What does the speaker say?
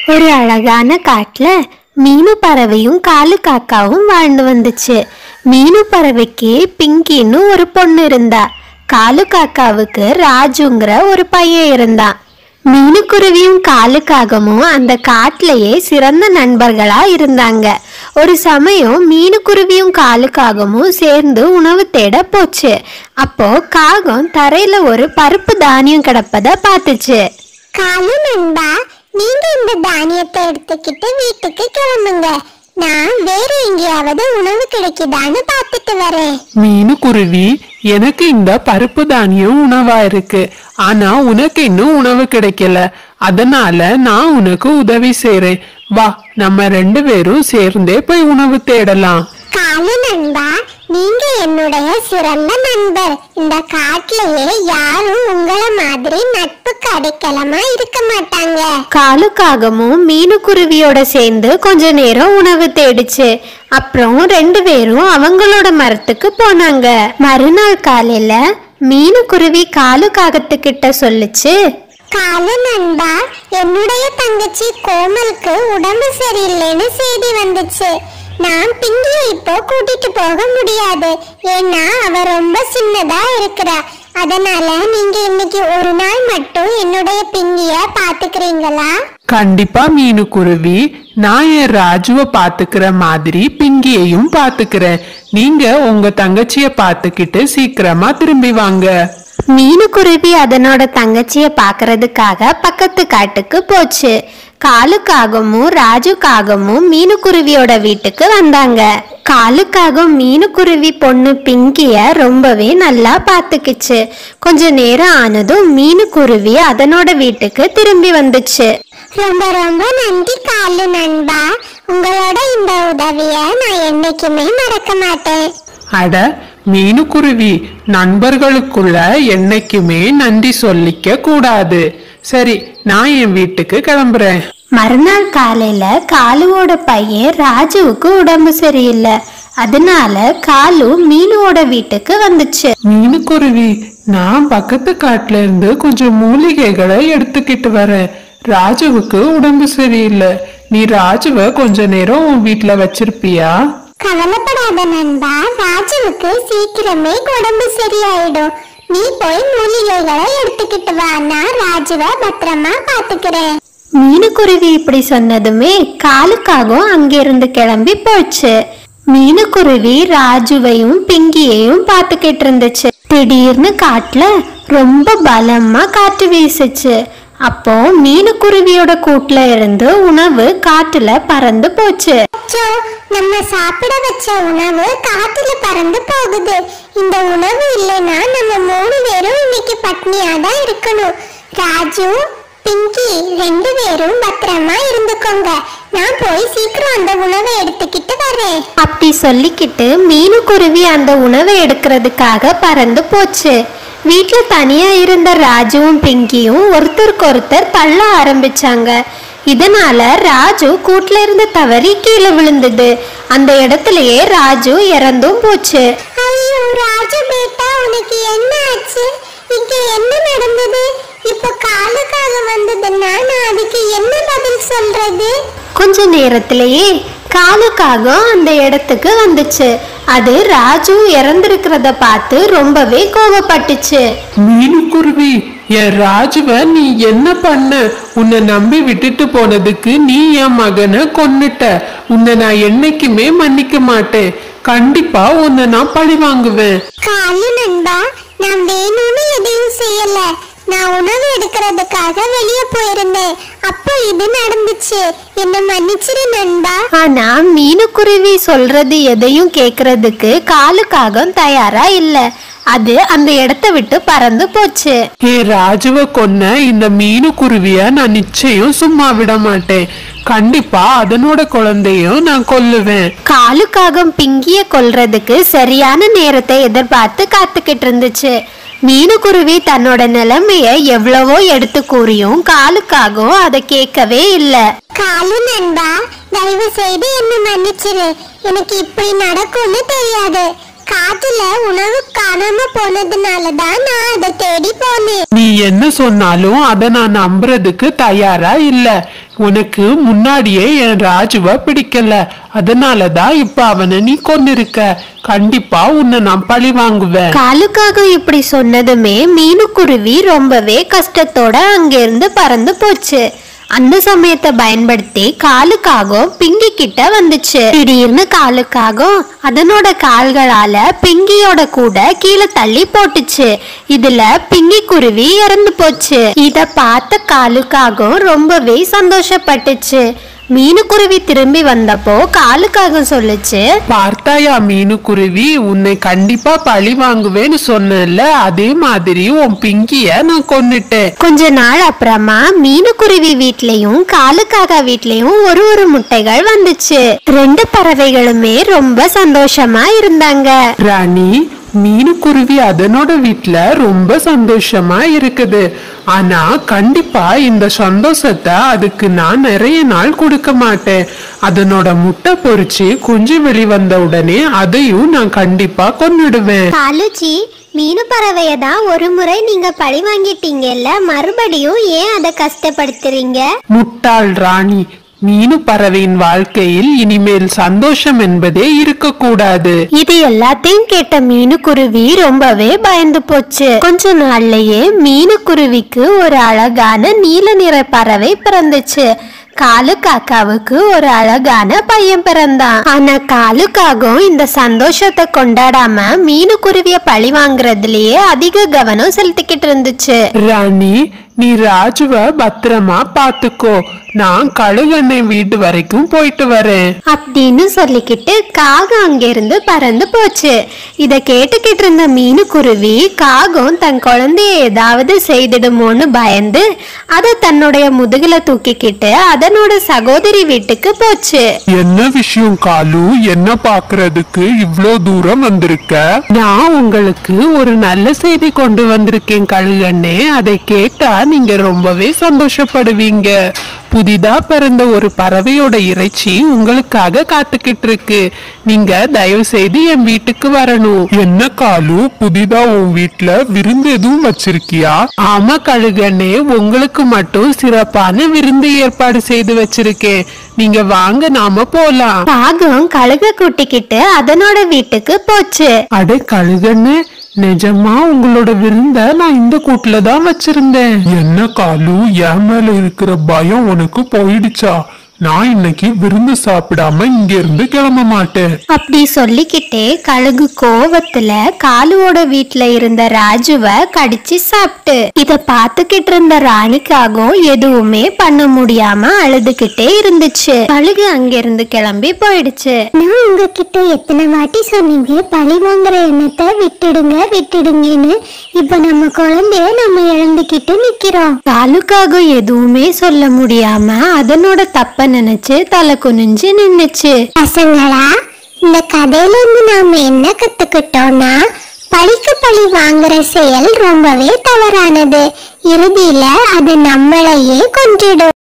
ஒரு அழகான காட்டுல மீனு பறவையும் காலு காக்காவும் வாழ்ந்து வந்துச்சு மீனு பறவைக்கு பிங்கின்னு ஒரு பொண்ணு இருந்தா காலு காக்காவுக்கு ராஜுங்கிற ஒரு பையன் இருந்தான் மீனுக்குருவியும் காலுக்காகவும் அந்த காட்டிலேயே சிறந்த நண்பர்களா இருந்தாங்க ஒரு சமயம் மீனுக்குருவியும் காலுக்காகவும் சேர்ந்து உணவு தேட போச்சு அப்போ காகம் தரையில ஒரு பருப்பு தானியம் கிடப்பத பார்த்துச்சு காலு நண்பா நீங்க இந்த தானியத்தை எடுத்துக்கிட்டு வீட்டுக்கு கிளம்புங்க நான் வேற எங்கேயாவது உணவு கிடைக்குதான்னு பார்த்துட்டு வரேன் மீனு குருவி எனக்கு இந்த பருப்பு தானியம் உணவா இருக்கு ஆனா உனக்கு இன்னும் உணவு கிடைக்கல அதனால நான் உனக்கு உதவி செய்றேன் வா நம்ம ரெண்டு பேரும் சேர்ந்தே போய் உணவு தேடலாம் காலு நண்பா நீங்க என்னுடைய சிறந்த நண்பர் இந்த காட்டுலயே யாரும் உங்களை மாதிரி நட்புக்கு அடைக்கலமா இருக்க மாட்டாங்க காலுக்காகமும் மீனுக்குருவியோட சேர்ந்து கொஞ்ச நேரம் உணவு தேடிச்சு அப்புறம் ரெண்டு பேரும் அவங்களோட மரத்துக்கு போனாங்க மறுநாள் காலையில மீனுக்குருவி காலு காகத்துக்கிட்ட சொல்லுச்சு காலு நண்பா என்னுடைய தங்கச்சி கோமலுக்கு உடம்பு சரியில்லைன்னு செய்தி வந்துச்சு நான் பிங்கிய இப்போ கூட்டிட்டு போக முடியாது ஏன்னா அவ ரொம்ப சின்னதா இருக்கிறா அதனால நீங்க இன்னைக்கு ஒரு நாள் மட்டும் என்னுடைய பிங்கிய பாத்துக்கிறீங்களா கண்டிப்பா மீனு குருவி நான் என் ராஜுவை பாத்துக்கிற மாதிரி பிங்கியையும் பாத்துக்கிறேன் நீங்க உங்க தங்கச்சிய பாத்துக்கிட்டு சீக்கிரமா திரும்பி வாங்க மீனுக்குருவி அதனோட தங்கச்சிய பார்க்கறதுக்காக பக்கத்து காட்டுக்கு போச்சு காலுக்காகமும் ராஜுக்காகமும் மீனுக்குருவியோட வீட்டுக்கு வந்தாங்க காலுக்காகம் மீனுக்குருவி பொண்ணு பிங்கிய ரொம்பவே நல்லா பார்த்துக்கிச்சு கொஞ்ச நேரம் ஆனதும் மீனுக்குருவி அதனோட வீட்டுக்கு திரும்பி வந்துச்சு ரொம்ப ரொம்ப நன்றி காலு நண்பா உங்களோட இந்த உதவிய நான் என்னைக்குமே மறக்க மாட்டேன் அட மீனுக்குருவி நண்பர்களுக்குள்ள என்னைக்குமே நன்றி சொல்லிக்க கூடாது சரி நான் என் வீட்டுக்கு கிளம்புறேன் மறுநாள் காலையில காலுவோட பையன் ராஜுவுக்கு உடம்பு சரியில்லை அதனால காலு மீனுவோட வீட்டுக்கு வந்துச்சு மீனுக்குருவி நான் பக்கத்து காட்டுல இருந்து கொஞ்சம் மூலிகைகளை எடுத்துக்கிட்டு வரேன் ராஜுவுக்கு உடம்பு சரியில்லை நீ ராஜுவை கொஞ்ச நேரம் உன் வீட்டுல வச்சிருப்பியா கவலைப்படாத நண்பா ராஜுவுக்கு சீக்கிரமே உடம்பு சரியாயிடும் நீ போய் மூலிகைகளை எடுத்துக்கிட்டு வா நான் ராஜுவை பத்திரமா பாத்துக்கிறேன் மீனுக்குருவி இப்படி சொன்னதுமே காலுக்காகவும் அங்கிருந்து கிளம்பி போச்சு மீனுக்குருவி ராஜுவையும் பிங்கியையும் பார்த்துக்கிட்டு இருந்துச்சு திடீர்னு காட்டுல ரொம்ப பலமா காற்று வீசுச்சு அப்போ மீனுக்குருவியோட கூட்டுல இருந்து உணவு காட்டுல பறந்து போச்சு அச்சோ நம்ம சாப்பிட வச்ச உணவு காத்துல பறந்து போகுது இந்த உணவு இல்லைன்னா நம்ம மூணு பேரும் இன்னைக்கு பட்னியா தான் இருக்கணும் ராஜு பிங்கி ரெண்டு பேரும் பத்திரமா இருந்துக்கோங்க நான் போய் சீக்கிரம் அந்த உணவை எடுத்துக்கிட்டு வரேன் அப்படி சொல்லிக்கிட்டு மீனுக்குருவி அந்த உணவை எடுக்கிறதுக்காக பறந்து போச்சு வீட்ல தனியா இருந்த ராஜுவும் பிங்கியும் ஒருத்தருக்கு ஒருத்தர் தள்ள ஆரம்பிச்சாங்க இதனால ராஜு கூட்ல இருந்து தவறி கீழே விழுந்தது அந்த இடத்துலயே ராஜு இறந்தும் போச்சு ஐயோ ராஜு பேட்டா உனக்கு என்ன ஆச்சு இங்க என்ன நடந்தது இப்ப காலுக்காக வந்ததுன்னா நான் அதுக்கு என்ன பதில் சொல்றது கொஞ்ச நேரத்திலேயே காலுக்காகம் அந்த இடத்துக்கு வந்துச்சு அது ராஜு இறந்திருக்கிறத பார்த்து ரொம்பவே கோவப்பட்டுச்சு மீனுக்குருவி என் ராஜுவ நீ என்ன பண்ண உன்னை நம்பி விட்டுட்டு போனதுக்கு நீ என் மகனை கொன்னுட்ட உன்னை நான் என்னைக்குமே மன்னிக்க மாட்டேன் கண்டிப்பா உன்னை நான் பழி வாங்குவேன் காலு நண்பா நான் வேணும்னு எதையும் செய்யல நான் உணவு எடுக்கிறதுக்காக வெளியே போயிருந்தேன் அப்போ இது நடந்துச்சு என்ன மன்னிச்சிரு நண்பா ஆனா மீனுக்குருவி சொல்றது எதையும் கேக்குறதுக்கு காலுக்காகம் தயாரா இல்ல அது அந்த இடத்த விட்டு பறந்து போச்சு ஏ ராஜுவ கொன்ன இந்த மீனு குருவிய நான் நிச்சயம் சும்மா விட மாட்டேன் கண்டிப்பா அதனோட குழந்தையும் நான் கொல்லுவேன் காலுக்காகம் பிங்கிய கொல்றதுக்கு சரியான நேரத்தை எதிர்பார்த்து காத்துக்கிட்டு இருந்துச்சு மீனுக்குருவி தன்னோட நிலைமைய எவ்வளவோ எடுத்து கூறியும் காலுக்காகவும் அதை கேட்கவே இல்லை காலு நண்பா தயவு செய்து என்ன மன்னிச்சிரு எனக்கு இப்படி நடக்கும்னு தெரியாது காட்டுல உணவு காணாம போனதுனால தான் நான் அதை தேடி போனேன் நீ என்ன சொன்னாலும் அதை நான் நம்புறதுக்கு தயாரா இல்ல உனக்கு முன்னாடியே என் ராஜுவ பிடிக்கல அதனாலதான் இப்ப அவனை நீ கொன்னிருக்க கண்டிப்பா உன்னை நான் பழி வாங்குவேன் காலுக்காக இப்படி சொன்னதுமே மீனுக்குருவி ரொம்பவே கஷ்டத்தோட அங்கிருந்து பறந்து போச்சு அந்த சமயத்தை பயன்படுத்தி காலுக்காகவும் பிங்கி கிட்ட வந்துச்சு திடீர்னு காலுக்காகவும் அதனோட கால்களால பிங்கியோட கூட கீழே தள்ளி போட்டுச்சு இதுல பிங்கி குருவி இறந்து போச்சு இத பார்த்த காலுக்காகவும் ரொம்பவே சந்தோஷப்பட்டுச்சு மீனுக்குருவி திரும்பி வந்தப்போ காலுக்காகவும் சொல்லுச்சு பார்த்தாயா மீனுக்குருவி உன்னை கண்டிப்பா பழி வாங்குவேன்னு சொன்னேன்ல அதே மாதிரி உன் பிங்கிய நான் கொன்னுட்டேன் கொஞ்ச நாள் அப்புறமா மீனுக்குருவி வீட்லயும் காலுக்காகா வீட்லயும் ஒரு ஒரு முட்டைகள் வந்துச்சு ரெண்டு பறவைகளுமே ரொம்ப சந்தோஷமா இருந்தாங்க ராணி மீனுக்குருவி அதனோட வீட்ல ரொம்ப சந்தோஷமா இருக்குது ஆனா கண்டிப்பா இந்த சந்தோஷத்தை அதுக்கு நான் நிறைய நாள் கொடுக்க மாட்டேன் அதனோட முட்டை பொரிச்சு குஞ்சு வெளிவந்த உடனே அதையும் நான் கண்டிப்பா கொன்னுடுவேன் காலுஜி மீனு பறவைய தான் ஒரு முறை நீங்க பழி வாங்கிட்டீங்கல்ல மறுபடியும் ஏன் அதை கஷ்டப்படுத்துறீங்க முட்டாள் ராணி மீனு பறவையின் வாழ்க்கையில் இனிமேல் சந்தோஷம் என்பதே இருக்கக்கூடாது இது எல்லாத்தையும் கேட்ட மீனுக்குருவி ரொம்பவே பயந்து போச்சு கொஞ்ச நாள்லயே மீனுக்குருவிக்கு ஒரு அழகான நீல நிற பறவை பிறந்துச்சு காலு காக்காவுக்கு ஒரு அழகான பையன் பிறந்தான் ஆனா காலுக்காகவும் இந்த சந்தோஷத்தை கொண்டாடாம மீனுக்குருவிய பழி வாங்குறதுலயே அதிக கவனம் செலுத்திக்கிட்டு இருந்துச்சு ராணி நீ ராஜுவ பத்திரமா பாத்துக்கோ நான் கழுகண்ணை வீட்டு வரைக்கும் போயிட்டு வரேன் அப்படின்னு சொல்லிக்கிட்டு காகம் அங்கிருந்து பறந்து போச்சு இத கேட்டுக்கிட்டு இருந்த மீனுக்குருவி காகம் தன் குழந்தைய ஏதாவது செய்திடுமோன்னு பயந்து அதை தன்னுடைய முதுகுல தூக்கிக்கிட்டு அதனோட சகோதரி வீட்டுக்கு போச்சு என்ன விஷயம் காலு என்ன பாக்குறதுக்கு இவ்ளோ தூரம் வந்திருக்க நான் உங்களுக்கு ஒரு நல்ல செய்தி கொண்டு வந்திருக்கேன் கழுகண்ணே அதை கேட்டா நீங்க ரொம்பவே சந்தோஷப்படுவீங்க புதிதா பிறந்த ஒரு பறவையோட இறைச்சி உங்களுக்காக காத்துக்கிட்டு இருக்கு நீங்க தயவு செய்து என் வீட்டுக்கு வரணும் என்ன காலு புதிதா உன் வீட்ல விருந்து எதுவும் வச்சிருக்கியா ஆமா கழுகண்ணே உங்களுக்கு மட்டும் சிறப்பான விருந்து ஏற்பாடு செய்து வச்சிருக்கேன் நீங்க வாங்க நாம போலாம் காகம் கழுக கூட்டிக்கிட்டு அதனோட வீட்டுக்கு போச்சு அடே கழுகண்ணே நிஜமா உங்களோட விருந்த நான் இந்த கூட்டுல தான் வச்சிருந்தேன் என்ன காலு என் மேல இருக்கிற பயம் உனக்கு போயிடுச்சா நான் இன்னைக்கு விருந்து சாப்பிடாம இங்க இருந்து கிளம்ப மாட்டேன் அப்படி சொல்லிக்கிட்டே கழுகு கோவத்துல காலுவோட வீட்ல இருந்த ராஜுவ கடிச்சு சாப்பிட்டு இத பாத்துக்கிட்டு இருந்த ராணிக்காகவும் எதுவுமே பண்ண முடியாம அழுதுகிட்டே இருந்துச்சு கழுகு அங்கிருந்து கிளம்பி போயிடுச்சு நான் உங்ககிட்ட எத்தனை வாட்டி சொன்னீங்க பழி வாங்குற எண்ணத்தை விட்டுடுங்க விட்டுடுங்கன்னு இப்ப நம்ம குழந்தைய நம்ம இழந்துக்கிட்டு நிக்கிறோம் காலுக்காக எதுவுமே சொல்ல முடியாம அதனோட தப்ப நினைச்சு தலை குனிஞ்சு நின்னுச்சு பசங்களா இந்த கதையில இருந்து நாம என்ன கத்துக்கிட்டோம்னா பழிக்கு பழி வாங்குற செயல் ரொம்பவே தவறானது இறுதியில அது நம்மளையே கொன்றிடும்